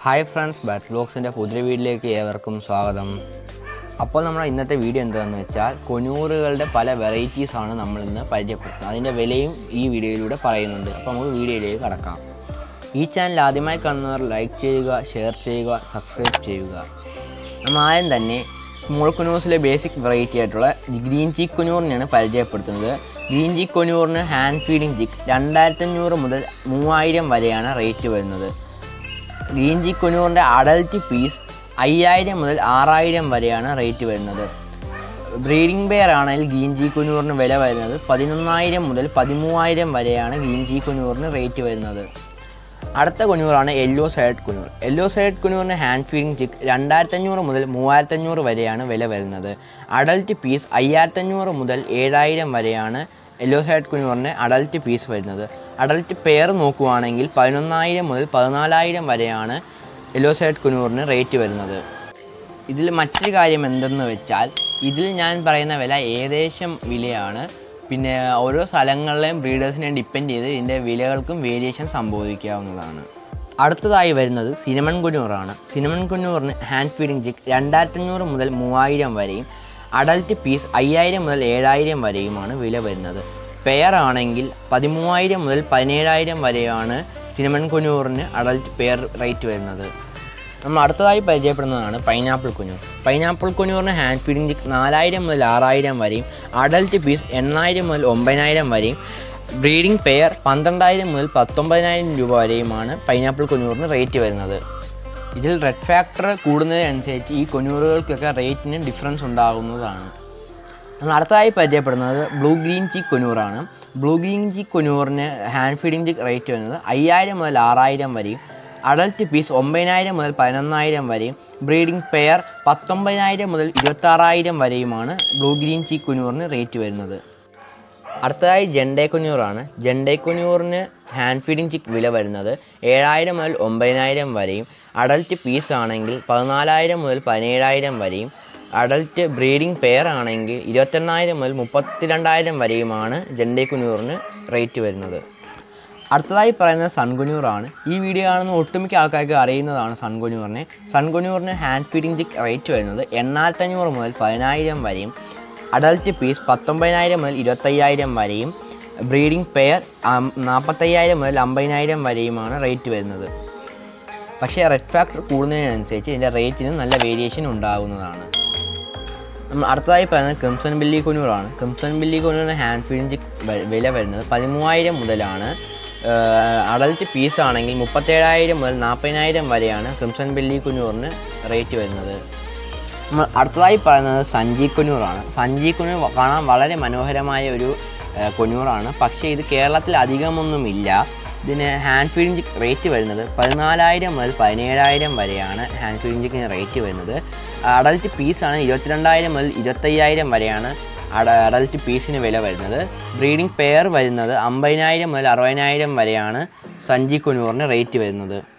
hi friends bat ബ്ലോഗ്സിൻ്റെ പുതിയ വീഡിയോയിലേക്ക് ഏവർക്കും സ്വാഗതം അപ്പോൾ നമ്മുടെ ഇന്നത്തെ വീഡിയോ എന്താണെന്ന് വെച്ചാൽ കൊനൂറുകളുടെ പല വെറൈറ്റീസ് ആണ് നമ്മൾ ഇന്ന് പരിചയപ്പെടുത്തുന്നത് അതിൻ്റെ വിലയും ഈ വീഡിയോയിലൂടെ പറയുന്നുണ്ട് അപ്പോൾ നമുക്ക് വീഡിയോയിലേക്ക് കടക്കാം ഈ ചാനൽ ആദ്യമായി കാണുന്നവർ ലൈക്ക് ചെയ്യുക ഷെയർ ചെയ്യുക സബ്സ്ക്രൈബ് ചെയ്യുക നമ്മൾ ആദ്യം തന്നെ സ്മോൾ കുനൂസിലെ ബേസിക് വെറൈറ്റി ആയിട്ടുള്ള ഗ്രീൻ ചീക്ക് കുനൂറിനെയാണ് പരിചയപ്പെടുത്തുന്നത് ഗ്രീൻ ചീക്ക് കുനൂറിന് ഹാൻഡ് ഫീഡിംഗ് ചിക്ക് രണ്ടായിരത്തഞ്ഞൂറ് മുതൽ മൂവായിരം വരെയാണ് റേറ്റ് വരുന്നത് ഗ്രീൻ ചീക്ക് കുനൂറിൻ്റെ അഡൽറ്റ് പീസ് അയ്യായിരം മുതൽ ആറായിരം വരെയാണ് റേറ്റ് വരുന്നത് ബ്രീഡിംഗ് പെയർ ആണെങ്കിൽ ഗ്രീൻ ജി കുനൂറിന് വില വരുന്നത് പതിനൊന്നായിരം മുതൽ പതിമൂവായിരം വരെയാണ് ഗ്രീൻ ജി കുനൂറിന് റേറ്റ് വരുന്നത് അടുത്ത കുനൂറാണ് yellow side conure yellow side കുനൂറിന് ഹാൻഡ് ഫീഡിംഗ് ചിക്ക് രണ്ടായിരത്തഞ്ഞൂറ് മുതൽ മൂവായിരത്തഞ്ഞൂറ് വരെയാണ് വില വരുന്നത് അഡൽറ്റ് പീസ് അയ്യായിരത്തഞ്ഞൂറ് മുതൽ ഏഴായിരം വരെയാണ് യെല്ലോ സൈഡ് കുനൂറിന് അഡൽറ്റ് പീസ് വരുന്നത് അഡൽറ്റ് പെയർ നോക്കുവാണെങ്കിൽ പതിനൊന്നായിരം മുതൽ പതിനാലായിരം വരെയാണ് യെല്ലോ സൈഡ് കുനൂറിന് റേറ്റ് വരുന്നത് ഇതിൽ മറ്റൊരു കാര്യം എന്തെന്ന് വെച്ചാൽ ഇതിൽ ഞാൻ പറയുന്ന വില ഏകദേശം വിലയാണ് പിന്നെ ഓരോ സ്ഥലങ്ങളിലെയും ബ്രീഡേഴ്സിനെ ഡിപ്പെൻഡ് ചെയ്ത് ഇതിൻ്റെ വിലകൾക്കും വേരിയേഷൻ സംഭവിക്കാവുന്നതാണ് അടുത്തതായി വരുന്നത് സിനമൺ കുന്നൂറാണ് സിനമൺ കുന്നൂറിന് ഹാൻഡ് ഫീഡിംഗ് ചിക്ക് രണ്ടായിരത്തഞ്ഞൂറ് മുതൽ മൂവായിരം വരെയും അഡൽറ്റ് പീസ് അയ്യായിരം മുതൽ ഏഴായിരം വരെയുമാണ് വില വരുന്നത് പെയർ ആണെങ്കിൽ പതിമൂവായിരം മുതൽ പതിനേഴായിരം വരെയാണ് സിനമൺ കുന്നൂറിന് അഡൽറ്റ് പെയർ റേറ്റ് വരുന്നത് നമ്മൾ അടുത്തതായി പരിചയപ്പെടുന്നതാണ് പൈനാപ്പിൾ കുഞ്ഞൂർ പൈനാപ്പിൾ കുഞ്ഞൂറിന് ഹാൻഡ് ഫീഡിംഗ് ചിക്ക് നാലായിരം മുതൽ ആറായിരം വരെയും അഡൽറ്റ് പീസ് എണ്ണായിരം മുതൽ ഒമ്പതിനായിരം വരെയും ബ്രീഡിംഗ് പെയർ പന്ത്രണ്ടായിരം മുതൽ പത്തൊമ്പതിനായിരം രൂപ വരെയുമാണ് പൈനാപ്പിൾ കുഞ്ഞൂറിന് റേറ്റ് വരുന്നത് ഇതിൽ റെഡ് ഫാക്ടർ കൂടുന്നതിനനുസരിച്ച് ഈ കൊന്നൂറുകൾക്കൊക്കെ റേറ്റിന് ഡിഫറൻസ് ഉണ്ടാകുന്നതാണ് നമ്മൾ അടുത്തതായി പരിചയപ്പെടുന്നത് ബ്ലൂ ഗ്രീൻ ചീക്ക് കൊനൂറാണ് ബ്ലൂ ഗ്രീൻ ചീക്ക് കൊനൂറിന് ഹാൻഡ് ഫീഡിംഗ് ചീക്ക് റേറ്റ് വരുന്നത് അയ്യായിരം മുതൽ ആറായിരം വരെയും അഡൽറ്റ് പീസ് ഒമ്പതിനായിരം മുതൽ പതിനൊന്നായിരം വരെയും ബ്രീഡിംഗ് പെയർ പത്തൊമ്പതിനായിരം മുതൽ ഇരുപത്താറായിരം വരെയുമാണ് ബ്ലൂ ഗ്രീൻ ചീക്ക് കുനൂറിന് റേറ്റ് വരുന്നത് അടുത്തതായി ജെൻഡേ കുഞ്ഞൂറാണ് ജെൻഡേ കുഞ്ഞൂറിന് ഹാൻഡ് ഫീഡിംഗ് ചിക്ക് വില വരുന്നത് ഏഴായിരം മുതൽ ഒമ്പതിനായിരം വരെയും അഡൽറ്റ് പീസ് ആണെങ്കിൽ പതിനാലായിരം മുതൽ പതിനേഴായിരം വരെയും അഡൽറ്റ് ബ്രീഡിംഗ് പെയർ ആണെങ്കിൽ ഇരുപത്തെണ്ണായിരം മുതൽ മുപ്പത്തിരണ്ടായിരം വരെയുമാണ് ജെൻഡേ കുഞ്ഞൂറിന് റേറ്റ് വരുന്നത് അടുത്തതായി പറയുന്നത് സൺകുനൂറാണ് ഈ വീഡിയോ കാണുന്ന ഒട്ടുമിക്ക ആൾക്കാർക്ക് അറിയുന്നതാണ് സൺകുനൂറിനെ സൺകുനൂറിന് ഹാൻഡ് ഫീഡിംഗ് ചിക്ക് റേറ്റ് വരുന്നത് എണ്ണായിരത്തഞ്ഞൂറ് മുതൽ പതിനായിരം വരെയും അഡൽറ്റ് പീസ് പത്തൊമ്പതിനായിരം മുതൽ ഇരുപത്തയ്യായിരം വരെയും ബ്രീഡിംഗ് പെയർ നാൽപ്പത്തയ്യായിരം മുതൽ അമ്പതിനായിരം വരെയുമാണ് റേറ്റ് വരുന്നത് പക്ഷേ റെഡ് ഫാക്ടർ കൂടുന്നതിനനുസരിച്ച് ഇതിൻ്റെ റേറ്റിന് നല്ല വേരിയേഷൻ ഉണ്ടാകുന്നതാണ് നമ്മൾ അടുത്തതായി പറയുന്നത് ക്രിംസൺ ബില്ലി കുനൂറാണ് ക്രിംസൺ ബില്ലി കുനൂറിന് ഹാൻഡ് ഫീഡിംഗ് ചിക്ക് വില വരുന്നത് പതിമൂവായിരം മുതലാണ് അഡൽറ്റ് പീസ് ആണെങ്കിൽ മുപ്പത്തേഴായിരം മുതൽ നാൽപ്പതിനായിരം വരെയാണ് ക്രിംസൺ ബില്ലി കുനൂറിന് റേറ്റ് വരുന്നത് നമ്മൾ അടുത്തതായി പറയുന്നത് സഞ്ജി കുനൂറാണ് സഞ്ജി കുനൂർ കാണാൻ വളരെ മനോഹരമായ ഒരു ഏഹ്, കുനൂറാണ് പക്ഷേ ഇത് കേരളത്തിൽ അധികമൊന്നുമില്ല ഇതിന് ഹാൻഡ് ഫീഡിംഗ് ചിക്ക് റേറ്റ് വരുന്നത് പതിനാലായിരം മുതൽ പതിനേഴായിരം വരെയാണ് ഹാൻഡ് ഫീഡിംഗ് ചിക്കിന് റേറ്റ് വരുന്നത് അഡൽറ്റ് പീസാണ് ഇരുപത്തിരണ്ടായിരം മുതൽ ഇരുപത്തയ്യായിരം വരെയാണ് അഡ അഡൽറ്റ് പീസിന് വില വരുന്നത് ബ്രീഡിംഗ് പെയർ വരുന്നത് അമ്പതിനായിരം മുതൽ അറുപതിനായിരം വരെയാണ് സഞ്ജി കുനൂറിന് റേറ്റ് വരുന്നത്